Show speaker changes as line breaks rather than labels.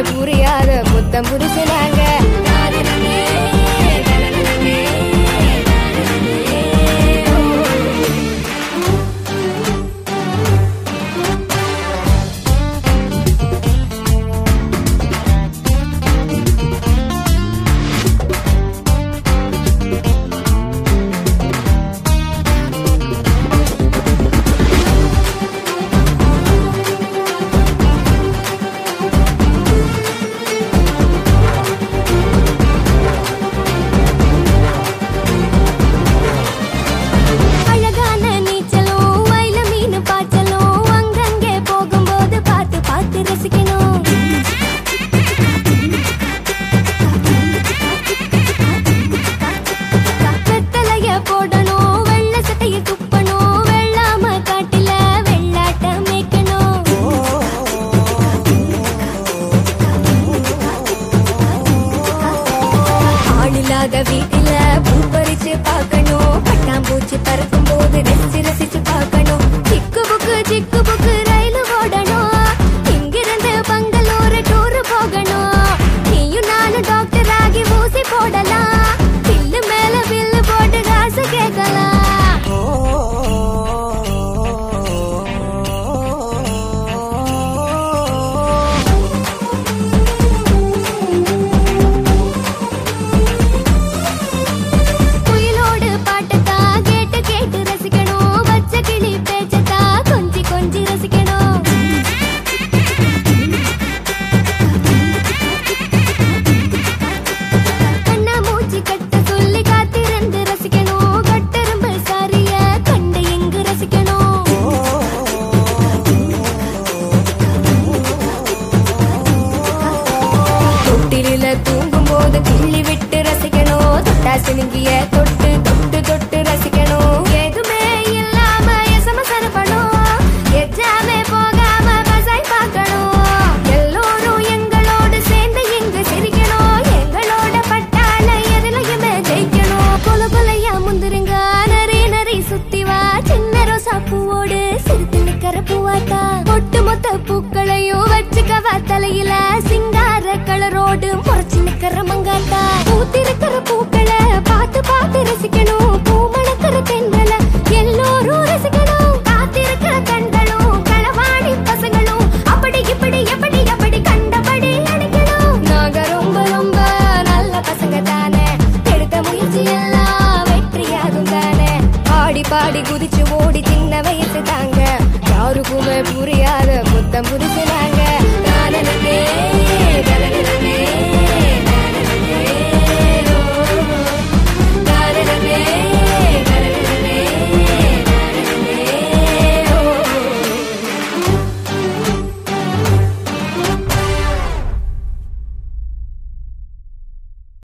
புரியாத புத்தம் புரிச்சுனாங்க
அழகான நீச்சலும் வயல மீன் பாய்ச்சலும் அங்கங்கே போகும்போது பார்த்து பார்த்து ரசிக்கணும் வெத்தலைய போடணும் வெள்ள சட்டைய துப்பணும் வெள்ளாம காட்டுல வெள்ளாட்ட மேய்க்கணும் ஆளில்லாத வீட்டுல பூ பறிச்சு பார்க்கணும் பட்டாம்பூச்சி பறக்கும் போது ரசிச்சு ரசிச்சு பார்க்கணும் சிக்கு புக்கு சிக்கு புக்கு ரயில் ஓடணும் இங்கிருந்து பங்களூரு டூர் போகணும் நீயும் நானும் டாக்டர் ஆகி ஊசி போடலாம் பில்லு மேல பில்லு போட்டு காசு கேட்கலாம் குயிலோடு பாட்டத்தா கேட்டு கேட்டு ரசிக்கணும் வச்ச கிளி பேச்சத்தா கொஞ்சி கொஞ்சி ரசிக்கணும் கண்ணா மூச்சு கட்ட சொல்லி காத்திருந்து ரசிக்கணும் கட்டெரும்பு சாரிய கண்டு எங்கு ரசிக்கணும்
தொட்டில தூங்கும் போது கிள்ளி விட்டு ரசிக்கணும் தொட்டா சினுங்கிய தொட்டு